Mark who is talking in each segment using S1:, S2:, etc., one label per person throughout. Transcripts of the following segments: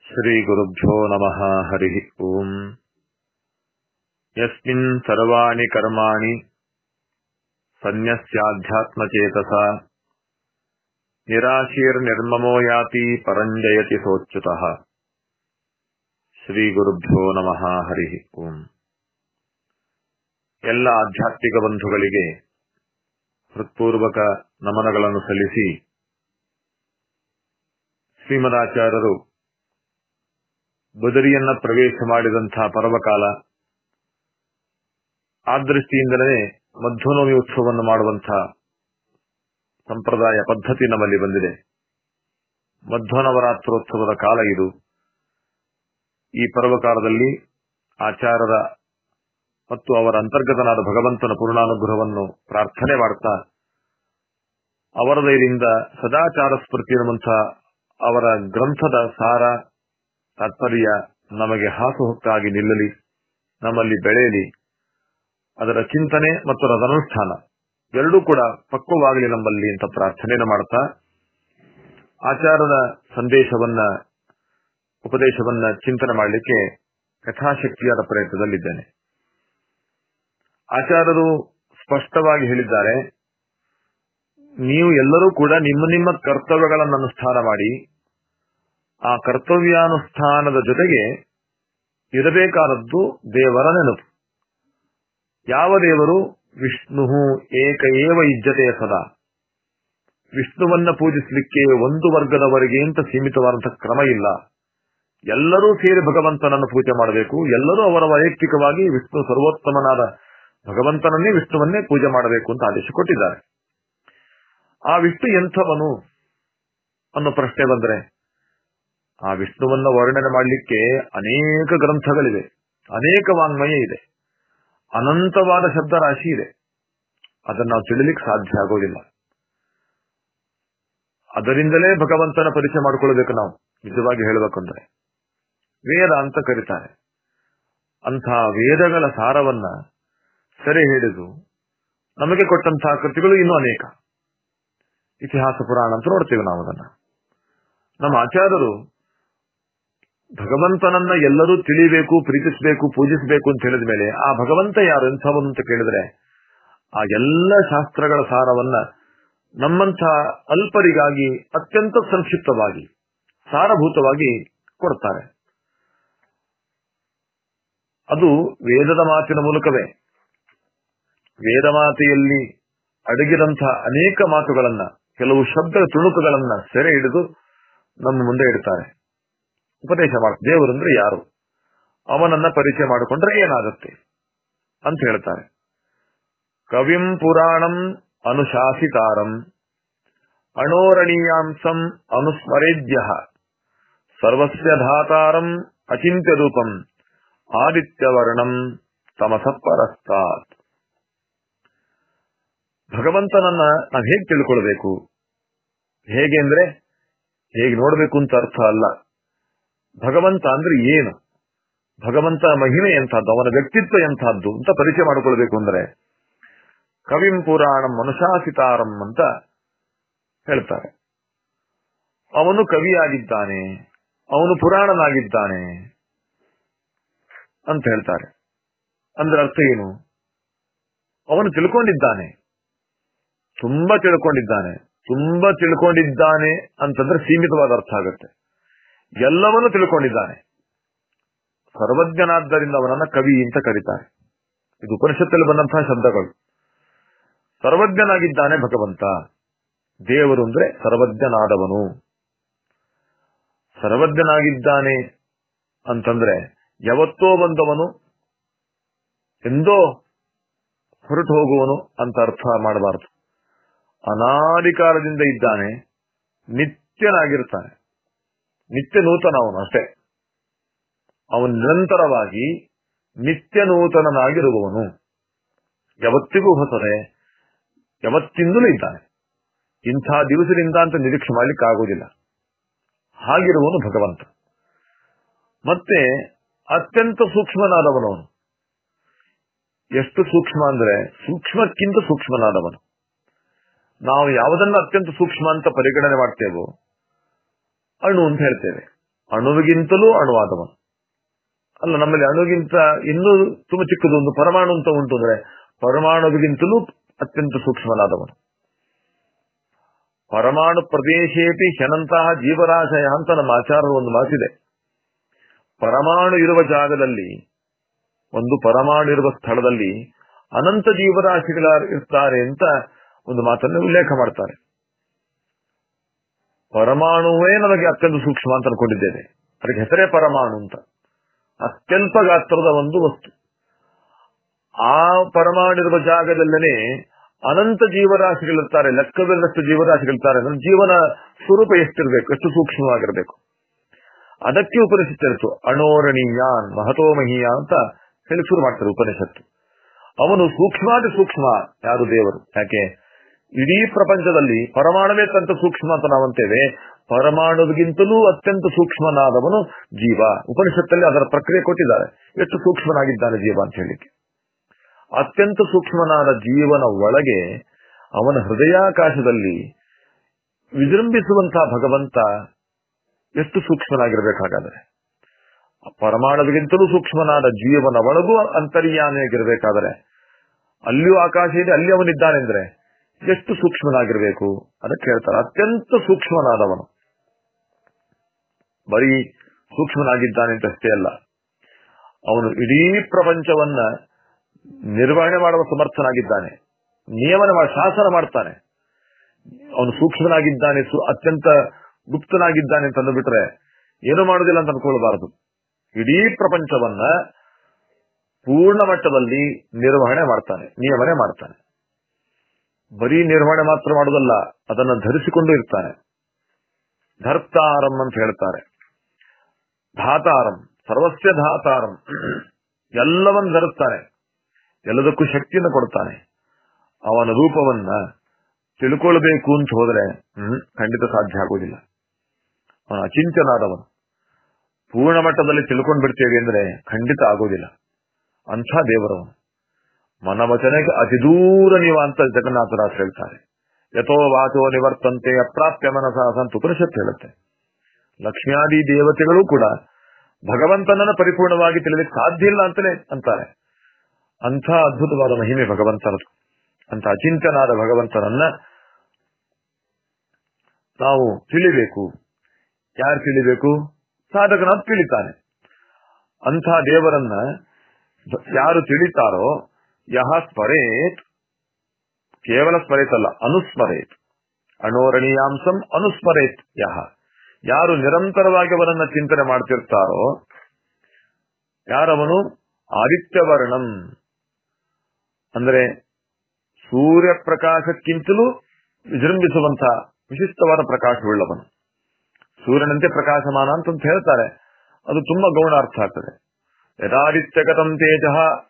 S1: श्रीगुरुभ्यो नमः हरिः ओम् यस्मिन् सर्वाणि कर्माणि सन्न्यस्याध्यात्मचेतसा निराशीर्निर्ममो याति परञ्जयति सोच्युतः ಶ್ರೀಗುರುಭ್ಯೋ ನಮಃ ಹರಿ ಓಂ ಎಲ್ಲ ಆಧ್ಯಾತ್ಮಿಕ ಬಂಧುಗಳಿಗೆ ಹೃತ್ಪೂರ್ವಕ ನಮನಗಳನ್ನು ಸಲ್ಲಿಸಿ ಶ್ರೀಮದಾಚಾರ್ಯರು ಬದರಿಯನ್ನ ಪ್ರವೇಶ ಮಾಡಿದಂತಹ ಪರ್ವಕಾಲ ಆ ದೃಷ್ಟಿಯಿಂದಲೇ ಮಧ್ವನವಮಿ ಉತ್ಸವವನ್ನು ಮಾಡುವಂತಹ ಸಂಪ್ರದಾಯ ಪದ್ಧತಿ ನಮ್ಮಲ್ಲಿ ಬಂದಿದೆ ಮಧ್ವನವರಾತ್ರೋತ್ಸವದ ಕಾಲ ಇದು ಈ ಪರ್ವಕಾಲದಲ್ಲಿ ಆಚಾರ್ಯರ ಮತ್ತು ಅವರ ಅಂತರ್ಗತನಾದ ಭಗವಂತನ ಪೂರ್ಣಾನುಗ್ರಹವನ್ನು ಪ್ರಾರ್ಥನೆ ಮಾಡ್ತಾ ಅವರ ದಯದಿಂದ ಸದಾಚಾರ ಸ್ಮೃತಿ ಎನ್ನುವಂಥ ಅವರ ಗ್ರಂಥದ ಸಾರ ತಾತ್ಪರ್ಯ ನಮಗೆ ಹಾಸುಹೊಕ್ಕಾಗಿ ನಿಲ್ಲಲಿ ನಮ್ಮಲ್ಲಿ ಬೆಳೆಯಲಿ ಅದರ ಚಿಂತನೆ ಮತ್ತು ಅದರ ಅನುಷ್ಠಾನ ಎರಡೂ ಕೂಡ ಪಕ್ವವಾಗಲಿ ನಮ್ಮಲ್ಲಿ ಅಂತ ಪ್ರಾರ್ಥನೆಯನ್ನು ಮಾಡ್ತಾ ಆಚಾರದ ಸಂದೇಶವನ್ನ ಉಪದೇಶವನ್ನ ಚಿಂತನೆ ಮಾಡಲಿಕ್ಕೆ ಯಥಾಶಕ್ತಿಯಾದ ಪ್ರಯತ್ನದಲ್ಲಿದ್ದೇನೆ ಆಚಾರ್ಯರು ಸ್ಪಷ್ಟವಾಗಿ ಹೇಳಿದ್ದಾರೆ ನೀವು ಎಲ್ಲರೂ ಕೂಡ ನಿಮ್ಮ ನಿಮ್ಮ ಕರ್ತವ್ಯಗಳನ್ನು ಅನುಷ್ಠಾನ ಮಾಡಿ ಆ ಕರ್ತವ್ಯಾನುಷ್ಠಾನದ ಜೊತೆಗೆ ಇರಬೇಕಾದದ್ದು ದೇವರ ನೆನಪು ಯಾವ ದೇವರು ವಿಷ್ಣು ಏಕ ಏವ ಇಜ್ಜತೆಯ ಸದಾ ವಿಷ್ಣುವನ್ನ ಪೂಜಿಸಲಿಕ್ಕೆ ಒಂದು ವರ್ಗದವರೆಗೆ ಅಂತ ಸೀಮಿತವಾದಂತಹ ಕ್ರಮ ಇಲ್ಲ ಎಲ್ಲರೂ ಸೇರಿ ಭಗವಂತನನ್ನು ಪೂಜೆ ಮಾಡಬೇಕು ಎಲ್ಲರೂ ಅವರ ವೈಯಕ್ತಿಕವಾಗಿ ವಿಷ್ಣು ಸರ್ವೋತ್ತಮನಾದ ಭಗವಂತನನ್ನೇ ವಿಷ್ಣುವನ್ನೇ ಪೂಜೆ ಮಾಡಬೇಕು ಅಂತ ಆದೇಶ ಕೊಟ್ಟಿದ್ದಾರೆ ಆ ವಿಷ್ಣು ಎಂಥವನು ಅನ್ನೋ ಪ್ರಶ್ನೆ ಬಂದ್ರೆ ಆ ವಿಷ್ಣುವನ್ನ ವರ್ಣನೆ ಮಾಡಲಿಕ್ಕೆ ಅನೇಕ ಗ್ರಂಥಗಳಿವೆ ಅನೇಕ ವಾಂಗ್ಮಯ ಇದೆ ಅನಂತವಾದ ಶಬ್ದರಾಶಿ ಇದೆ ಅದನ್ನು ನಾವು ತಿಳಿಲಿಕ್ಕೆ ಸಾಧ್ಯ ಆಗೋದಿಲ್ಲ ಅದರಿಂದಲೇ ಭಗವಂತನ ಪರಿಚಯ ಮಾಡಿಕೊಳ್ಬೇಕು ನಾವು ನಿಜವಾಗಿ ಹೇಳಬೇಕಂದ್ರೆ ವೇದ ಅಂತ ಕರೀತಾರೆ ಅಂಥ ವೇದಗಳ ಸಾರವನ್ನ ಸೆರೆ ಹಿಡಿದು ನಮಗೆ ಕೊಟ್ಟಂತಹ ಕೃತಿಗಳು ಇನ್ನೂ ಅನೇಕ ಇತಿಹಾಸ ಪುರಾಣ ಅಂತ ನೋಡ್ತೇವೆ ನಾವು ಅದನ್ನ ನಮ್ಮ ಆಚಾರ್ಯರು ಭಗವಂತನನ್ನ ಎಲ್ಲರೂ ತಿಳಿಬೇಕು ಪ್ರೀತಿಸಬೇಕು ಪೂಜಿಸಬೇಕು ಅಂತ ಹೇಳಿದ ಮೇಲೆ ಆ ಭಗವಂತ ಯಾರು ಎಂಥವನು ಅಂತ ಕೇಳಿದ್ರೆ ಆ ಎಲ್ಲ ಶಾಸ್ತ್ರಗಳ ಸಾರವನ್ನ ನಮ್ಮಂಥ ಅಲ್ಪರಿಗಾಗಿ ಅತ್ಯಂತ ಸಂಕ್ಷಿಪ್ತವಾಗಿ ಸಾರಭೂತವಾಗಿ ಕೊಡ್ತಾರೆ ಅದು ವೇದದ ಮಾತಿನ ಮೂಲಕವೇ ವೇದ ಮಾತೆಯಲ್ಲಿ ಅಡಗಿದಂತಹ ಅನೇಕ ಮಾತುಗಳನ್ನ ಕೆಲವು ಶಬ್ದ ತುಣುಕುಗಳನ್ನ ಸೆರೆ ಹಿಡಿದು ನಮ್ಮ ಮುಂದೆ ಇಡ್ತಾರೆ ಉಪದೇಶ ಮಾಡ ದೇವರಂದ್ರೆ ಯಾರು ಅವನನ್ನ ಪರಿಚಯ ಮಾಡಿಕೊಂಡ್ರೆ ಏನಾಗುತ್ತೆ ಅಂತ ಹೇಳ್ತಾರೆ ಕವಿಂ ಪುರಾಣಂ ಅನುಶಾಸಿತಾರಂ ಅಣೋರಣೀಯಾಂಸಂ ಅನುಸ್ಮರೇದ್ಯ ಸರ್ವಸ್ಯ ಧಾತಾರಂ ಅಚಿಂತ್ಯ ರೂಪಂ ಆದಿತ್ಯವರ್ಣಂ ತಮಸಪ್ಪರಸ್ತಾತ್ ಭಗವಂತನನ್ನ ನಾವು ಹೇಗೆ ತಿಳ್ಕೊಳ್ಬೇಕು ಹೇಗೆ ಅಂದ್ರೆ ಹೇಗೆ ನೋಡ್ಬೇಕು ಅಂತ ಅರ್ಥ ಅಲ್ಲ ಭಗವಂತ ಅಂದ್ರೆ ಏನು ಭಗವಂತ ಮಹಿಮೆ ಎಂಥದ್ದು ಅವನ ವ್ಯಕ್ತಿತ್ವ ಎಂಥದ್ದು ಅಂತ ಪರಿಚಯ ಮಾಡಿಕೊಳ್ಬೇಕು ಅಂದ್ರೆ ಕವಿಂ ಪುರಾಣಂ ಅನುಶಾಸಿತಾರಂ ಅಂತ ಹೇಳ್ತಾರೆ ಅವನು ಕವಿಯಾಗಿದ್ದಾನೆ ಅವನು ಪುರಾಣನಾಗಿದ್ದಾನೆ ಅಂತ ಹೇಳ್ತಾರೆ ಅಂದ್ರೆ ಅರ್ಥ ಏನು ಅವನು ತಿಳ್ಕೊಂಡಿದ್ದಾನೆ ತುಂಬಾ ತಿಳ್ಕೊಂಡಿದ್ದಾನೆ ತುಂಬಾ ತಿಳ್ಕೊಂಡಿದ್ದಾನೆ ಅಂತಂದ್ರೆ ಸೀಮಿತವಾದ ಅರ್ಥ ಆಗುತ್ತೆ ಎಲ್ಲವನ್ನೂ ತಿಳ್ಕೊಂಡಿದ್ದಾನೆ ಸರ್ವಜ್ಞನಾದ್ದರಿಂದ ಅವನನ್ನ ಕವಿ ಅಂತ ಕರೀತಾರೆ ಇದು ಉಪನಿಷತ್ತಲ್ಲಿ ಬಂದಂತಹ ಶಬ್ದಗಳು ಸರ್ವಜ್ಞನಾಗಿದ್ದಾನೆ ಭಗವಂತ ದೇವರು ಅಂದ್ರೆ ಸರ್ವಜ್ಞನಾದವನು ಸರ್ವಜ್ಞನಾಗಿದ್ದಾನೆ ಅಂತಂದ್ರೆ ಯಾವತ್ತೋ ಬಂದವನು ಎಂದೋ ಹೊರಟು ಹೋಗುವನು ಅಂತ ಅರ್ಥ ಮಾಡಬಾರದು ಅನಾದಿಕಾಲದಿಂದ ಇದ್ದಾನೆ ನಿತ್ಯನಾಗಿರ್ತಾನೆ ನಿತ್ಯ ನೂತನ ಅವನು ಅಷ್ಟೇ ಅವನು ನಿರಂತರವಾಗಿ ನಿತ್ಯ ನೂತನನಾಗಿರುವವನು ಯಾವತ್ತಿಗೂ ಹೊಸದೆ ಯಾವತ್ತಿಂದಲೂ ಇದ್ದಾನೆ ಇಂಥ ದಿವಸದಿಂದ ಅಂತ ನಿರೀಕ್ಷೆ ಮಾಡ್ಲಿಕ್ಕೆ ಆಗುವುದಿಲ್ಲ ಹಾಗಿರುವವನು ಭಗವಂತ ಮತ್ತೆ ಅತ್ಯಂತ ಸೂಕ್ಷ್ಮನಾದವನವನು ಎಷ್ಟು ಸೂಕ್ಷ್ಮ ಅಂದ್ರೆ ಸೂಕ್ಷ್ಮಕ್ಕಿಂತ ಸೂಕ್ಷ್ಮನಾದವನು ನಾವು ಯಾವುದನ್ನ ಅತ್ಯಂತ ಸೂಕ್ಷ್ಮ ಅಂತ ಪರಿಗಣನೆ ಮಾಡ್ತೇವೋ ಅಣು ಅಂತ ಹೇಳ್ತೇವೆ ಅಣುವಿಗಿಂತಲೂ ಅಣುವಾದವನು ಅಲ್ಲ ನಮ್ಮಲ್ಲಿ ಅಣುಗಿಂತ ಇನ್ನೂ ತುಂಬಾ ಚಿಕ್ಕದು ಒಂದು ಪರಮಾಣು ಅಂತ ಉಂಟು ಅಂದ್ರೆ ಪರಮಾಣುವಿಗಿಂತಲೂ ಅತ್ಯಂತ ಸೂಕ್ಷ್ಮನಾದವನು ಪರಮಾಣು ಪ್ರದೇಶೇಪಿ ಶನಂತಹ ಜೀವರಾಶಯ ಅಂತ ನಮ್ಮ ಆಚಾರದ ಒಂದು ಮಾತಿದೆ ಪರಮಾಣು ಇರುವ ಜಾಗದಲ್ಲಿ ಒಂದು ಪರಮಾಣು ಇರುವ ಸ್ಥಳದಲ್ಲಿ ಅನಂತ ಜೀವರಾಶಿಗಳ ಇರ್ತಾರೆ ಅಂತ ಒಂದು ಮಾತನ್ನು ಉಲ್ಲೇಖ ಮಾಡ್ತಾರೆ ಪರಮಾಣುವೇ ನಮಗೆ ಅತ್ಯಂತ ಸೂಕ್ಷ್ಮ ಅಂತ ಅನ್ಕೊಂಡಿದ್ದೇವೆ ಅದಕ್ಕೆ ಹೆಸರೇ ಪರಮಾಣು ಅಂತ ಅತ್ಯಲ್ಪ ಗಾತ್ರದ ಒಂದು ವಸ್ತು ಆ ಪರಮಾಣು ಇರುವ ಜಾಗದಲ್ಲೇ ಅನಂತ ಜೀವರಾಶಿಗಳಿರ್ತಾರೆ ಲೆಕ್ಕವಿಲ್ಲದಷ್ಟು ಜೀವರಾಶಿಗಳಿರ್ತಾರೆ ಅಂದ್ರೆ ಜೀವನ ಸ್ವರೂಪ ಎಷ್ಟಿರ್ಬೇಕು ಎಷ್ಟು ಸೂಕ್ಷ್ಮವಾಗಿರ್ಬೇಕು ಅದಕ್ಕೆ ಉಪನಿಷತ್ತು ಹೇಳ್ತು ಅಣೋರಣೀಯಾನ್ ಮಹತೋ ಮಹೀಯ ಅಂತ ಹೇಳಿ ಶುರು ಮಾಡ್ತಾರೆ ಉಪನಿಷತ್ತು ಅವನು ಸೂಕ್ಷ್ಮಾತಿ ಸೂಕ್ಷ್ಮ ಯಾರು ದೇವರು ಯಾಕೆ ಇಡೀ ಪ್ರಪಂಚದಲ್ಲಿ ಪರಮಾಣುವೇ ಅತ್ಯಂತ ಸೂಕ್ಷ್ಮ ಅಂತ ನಾವಂತೇವೆ ಪರಮಾಣುವಿಗಿಂತಲೂ ಅತ್ಯಂತ ಸೂಕ್ಷ್ಮನಾದವನು ಜೀವ ಉಪನಿಷತ್ತಲ್ಲಿ ಅದರ ಪ್ರಕ್ರಿಯೆ ಕೊಟ್ಟಿದ್ದಾರೆ ಎಷ್ಟು ಸೂಕ್ಷ್ಮನಾಗಿದ್ದಾನೆ ಜೀವ ಅಂತ ಹೇಳಿಕ್ಕೆ ಅತ್ಯಂತ ಸೂಕ್ಷ್ಮನಾದ ಜೀವನ ಒಳಗೆ ಅವನ ಹೃದಯಾಕಾಶದಲ್ಲಿ ವಿಜೃಂಭಿಸುವಂತಹ ಭಗವಂತ ಎಷ್ಟು ಸೂಕ್ಷ್ಮನಾಗಿರ್ಬೇಕಾಗಾದ್ರೆ ಪರಮಾಣುವಿಗಿಂತಲೂ ಸೂಕ್ಷ್ಮನಾದ ಜೀವನ ಒಳಗೂ ಅಂತರ್ಯಾಮಿಯಾಗಿರ್ಬೇಕಾದ್ರೆ ಅಲ್ಲಿಯೂ ಆಕಾಶ ಇದೆ ಅಲ್ಲಿ ಅವನಿದ್ದಾನೆ ಅಂದ್ರೆ ಎಷ್ಟು ಸೂಕ್ಷ್ಮನಾಗಿರ್ಬೇಕು ಅದಕ್ಕೆ ಹೇಳ್ತಾರೆ ಅತ್ಯಂತ ಸೂಕ್ಷ್ಮನಾದವನು ಬರೀ ಸೂಕ್ಷ್ಮನಾಗಿದ್ದಾನೆ ಅಂತ ಅಷ್ಟೇ ಅಲ್ಲ ಅವನು ಇಡೀ ಪ್ರಪಂಚವನ್ನ ನಿರ್ವಹಣೆ ಮಾಡುವ ಸಮರ್ಥನಾಗಿದ್ದಾನೆ ನಿಯಮನ ಮಾಡಿ ಶಾಸನ ಮಾಡ್ತಾನೆ ಅವನು ಸೂಕ್ಷ್ಮನಾಗಿದ್ದಾನೆ ಸು- ಅತ್ಯಂತ ಗುಪ್ತನಾಗಿದ್ದಾನೆ ಅಂತ ಅಂದುಬಿಟ್ರೆ ಏನು ಮಾಡುದಿಲ್ಲ ಅಂತ ಅನ್ಕೊಳ್ಬಾರದು ಇಡೀ ಪ್ರಪಂಚವನ್ನ ಪೂರ್ಣ ಮಟ್ಟದಲ್ಲಿ ನಿರ್ವಹಣೆ ಮಾಡ್ತಾನೆ ನಿಯಮನೆ ಮಾಡ್ತಾನೆ ಬರೀ ನಿರ್ವಹಣೆ ಮಾತ್ರ ಮಾಡುವುದಲ್ಲ ಅದನ್ನು ಧರಿಸಿಕೊಂಡು ಇರ್ತಾನೆ ಧರ್ತಾರಂ ಅಂತ ಹೇಳ್ತಾರೆ ಧಾತಾರಂ ಸರ್ವಸ್ಯ ಧಾತಾರಂ ಎಲ್ಲವನ್ನು ಧರಿಸ್ತಾನೆ ಎಲ್ಲದಕ್ಕೂ ಶಕ್ತಿಯನ್ನು ಕೊಡ್ತಾನೆ ಅವನ ರೂಪವನ್ನ ತಿಳ್ಕೊಳ್ಬೇಕು ಅಂತ ಹೋದ್ರೆ ಹ್ಮ್ ಖಂಡಿತ ಸಾಧ್ಯ ಆಗುವುದಿಲ್ಲ ಅವನ ಅಚಿಂಚನಾದವನು ಪೂರ್ಣ ಮಟ್ಟದಲ್ಲಿ ತಿಳ್ಕೊಂಡ್ ಬಿಡ್ತೇವೆ ಅಂದ್ರೆ ಖಂಡಿತ ಆಗೋದಿಲ್ಲ ಅಂಥ ದೇವರವನು ಮನವಚನೆಗೆ ಅತಿ ದೂರ ನೀವ ಅಂತ ಜಗನ್ನಾಥರಾಜ್ ಹೇಳ್ತಾರೆ ಯಥೋ ವಾಚೋ ನಿವರ್ತಂತೆ ಅಪ್ರಾಪ್ಯ ಮನಸ ಅಂತ ಉಪನಿಷತ್ತು ಹೇಳುತ್ತೆ ಲಕ್ಷ್ಮ್ಯಾದಿ ದೇವತೆಗಳು ಕೂಡ ಭಗವಂತನನ್ನ ಪರಿಪೂರ್ಣವಾಗಿ ತಿಳಿಲಿಕ್ಕೆ ಸಾಧ್ಯ ಇಲ್ಲ ಅಂತಲೇ ಅಂತಾರೆ ಅಂಥ ಅದ್ಭುತವಾದ ಮಹಿಮೆ ಭಗವಂತನದು ಅಂತ ಅಚಿಂತನಾದ ಭಗವಂತನನ್ನ ನಾವು ತಿಳಿಬೇಕು ಯಾರು ತಿಳಿಬೇಕು ಸಾಧಕನಾದ್ ತಿಳಿತಾನೆ ಅಂಥ ದೇವರನ್ನ ಯಾರು ತಿಳಿತಾರೋ ಯಹ ಸ್ಮರೇತ್ ಕೇವಲ ಸ್ಮರೇತ್ ಅಲ್ಲ ಅನುಸ್ಮರೇತ್ ಅಣೋರಣೀಯಾಂಸಂ ಅನುಸ್ಮರೇತ್ ಯಹ ಯಾರು ನಿರಂತರವಾಗಿ ಅವನನ್ನ ಚಿಂತನೆ ಮಾಡ್ತಿರ್ತಾರೋ ಯಾರವನು ಆದಿತ್ಯವರ್ಣಂ ಅಂದ್ರೆ ಸೂರ್ಯ ಪ್ರಕಾಶಕ್ಕಿಂತಲೂ ವಿಜೃಂಭಿಸುವಂತಹ ವಿಶಿಷ್ಟವಾದ ಪ್ರಕಾಶವುಳ್ಳವನು ಸೂರ್ಯನಂತೆ ಪ್ರಕಾಶಮಾನ ಅಂತ ಹೇಳ್ತಾರೆ ಅದು ತುಂಬಾ ಗೌಣ ಅರ್ಥ ಆಗ್ತದೆ ಯಥಾದಿತ್ಯಗತಂ ತೇಜ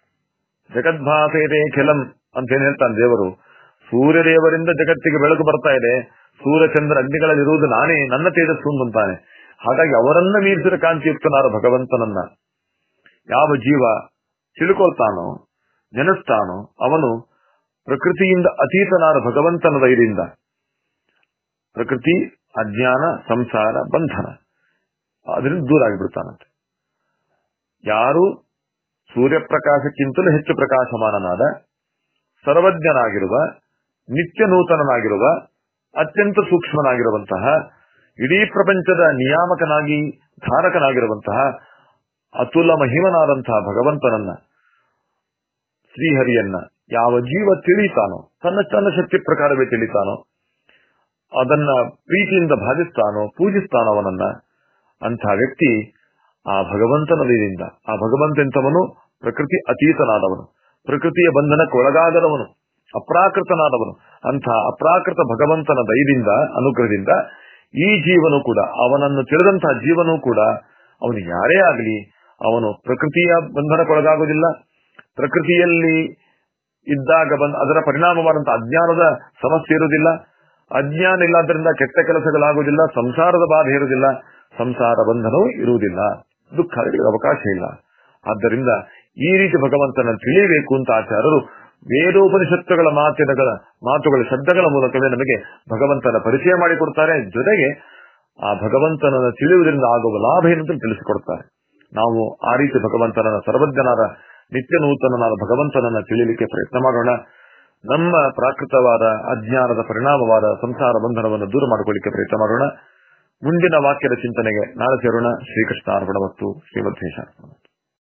S1: ಜಗದ್ಭಾಸೇತೆ ಖಿಲಂ ಅಂತ ಏನ್ ಹೇಳ್ತಾನೆ ದೇವರು ಸೂರ್ಯದೇವರಿಂದ ಜಗತ್ತಿಗೆ ಬೆಳಕು ಬರ್ತಾ ಇದೆ ಸೂರ್ಯಚಂದ್ರ ಅಗ್ನಿಗಳಲ್ಲಿರುವುದು ನಾನೇ ನನ್ನ ತೇಜಸ್ಸು ಅಂತಾನೆ ಹಾಗಾಗಿ ಅವರನ್ನ ಮೀರಿಸಿದ ಕಾಂತಿಯುಕ್ತನಾದ ಭಗವಂತನನ್ನ ಯಾವ ಜೀವ ತಿಳ್ಕೊಳ್ತಾನೋ ನೆನೆಸ್ತಾನೋ ಅವನು ಪ್ರಕೃತಿಯಿಂದ ಅತೀತನಾದ ಭಗವಂತನ ದಯದಿಂದ ಪ್ರಕೃತಿ ಅಜ್ಞಾನ ಸಂಸಾರ ಬಂಧನ ಅದರಿಂದ ದೂರ ಆಗಿಬಿಡ್ತಾನಂತೆ ಯಾರು ಸೂರ್ಯಪ್ರಕಾಶಕ್ಕಿಂತಲೂ ಹೆಚ್ಚು ಪ್ರಕಾಶಮಾನನಾದ ಸರ್ವಜ್ಞನಾಗಿರುವ ನಿತ್ಯ ನೂತನನಾಗಿರುವ ಅತ್ಯಂತ ಸೂಕ್ಷ್ಮನಾಗಿರುವಂತಹ ಇಡೀ ಪ್ರಪಂಚದ ನಿಯಾಮಕನಾಗಿ ಧಾರಕನಾಗಿರುವಂತಹ ಅತುಲ ಮಹಿಮನಾದಂತಹ ಭಗವಂತನನ್ನ ಶ್ರೀಹರಿಯನ್ನ ಯಾವ ಜೀವ ತಿಳಿತಾನೋ ತನ್ನ ತನ್ನ ಶಕ್ತಿ ಪ್ರಕಾರವೇ ತಿಳಿತಾನೋ ಅದನ್ನ ಪ್ರೀತಿಯಿಂದ ಭಾವಿಸ್ತಾನೋ ಪೂಜಿಸ್ತಾನೋ ಅವನನ್ನ ಅಂಥ ವ್ಯಕ್ತಿ ಆ ಭಗವಂತನ ದಯದಿಂದ ಆ ಭಗವಂತ ಎಂತವನು ಪ್ರಕೃತಿ ಅತೀತನಾದವನು ಪ್ರಕೃತಿಯ ಬಂಧನಕ್ಕೆ ಒಳಗಾಗದವನು ಅಪ್ರಾಕೃತನಾದವನು ಅಂಥ ಅಪ್ರಾಕೃತ ಭಗವಂತನ ದಯದಿಂದ ಅನುಗ್ರಹದಿಂದ ಈ ಜೀವನು ಕೂಡ ಅವನನ್ನು ತಿಳಿದಂತಹ ಜೀವನು ಕೂಡ ಅವನು ಯಾರೇ ಆಗಲಿ ಅವನು ಪ್ರಕೃತಿಯ ಬಂಧನಕ್ಕೊಳಗಾಗುವುದಿಲ್ಲ ಪ್ರಕೃತಿಯಲ್ಲಿ ಇದ್ದಾಗ ಬಂದ ಅದರ ಪರಿಣಾಮವಾದಂತಹ ಅಜ್ಞಾನದ ಸಮಸ್ಯೆ ಇರುವುದಿಲ್ಲ ಅಜ್ಞಾನ ಇಲ್ಲದ್ರಿಂದ ಕೆಟ್ಟ ಕೆಲಸಗಳಾಗುವುದಿಲ್ಲ ಸಂಸಾರದ ಬಾಧೆ ಇರುವುದಿಲ್ಲ ಸಂಸಾರ ಬಂಧನವೂ ಇರುವುದಿಲ್ಲ ದುಃಖಗಳಿಗೆ ಅವಕಾಶ ಇಲ್ಲ ಆದ್ದರಿಂದ ಈ ರೀತಿ ಭಗವಂತನ ತಿಳಿಯಬೇಕು ಅಂತ ಆಚಾರ್ಯರು ವೇದೋಪನಿಷತ್ತುಗಳ ಮಾತಿನಗಳ ಮಾತುಗಳ ಶಬ್ದಗಳ ಮೂಲಕವೇ ನಮಗೆ ಭಗವಂತನ ಪರಿಚಯ ಮಾಡಿಕೊಡ್ತಾರೆ ಜೊತೆಗೆ ಆ ಭಗವಂತನನ್ನು ತಿಳಿಯುವುದರಿಂದ ಆಗುವ ಲಾಭ ಏನಂತ ತಿಳಿಸಿಕೊಡ್ತಾರೆ ನಾವು ಆ ರೀತಿ ಭಗವಂತನನ್ನ ಸರ್ವಜ್ಞನಾದ ನಿತ್ಯ ನೂತನನಾದ ಭಗವಂತನನ್ನ ತಿಳಿಯಲಿಕ್ಕೆ ಪ್ರಯತ್ನ ಮಾಡೋಣ ನಮ್ಮ ಪ್ರಾಕೃತವಾದ ಅಜ್ಞಾನದ ಪರಿಣಾಮವಾದ ಸಂಸಾರ ಬಂಧನವನ್ನು ದೂರ ಮಾಡಿಕೊಳ್ಳಿಕ್ಕೆ ಪ್ರಯತ್ನ ಮಾಡೋಣ ಮುಂದಿನ ವಾಕ್ಯದ ಚಿಂತನೆಗೆ ನಾಳೆ ಸೇರೋಣ ಶ್ರೀಕೃಷ್ಣ ಅರ್ಪಣ ಮತ್ತು ಶ್ರೀಮಧ್ವೇಶ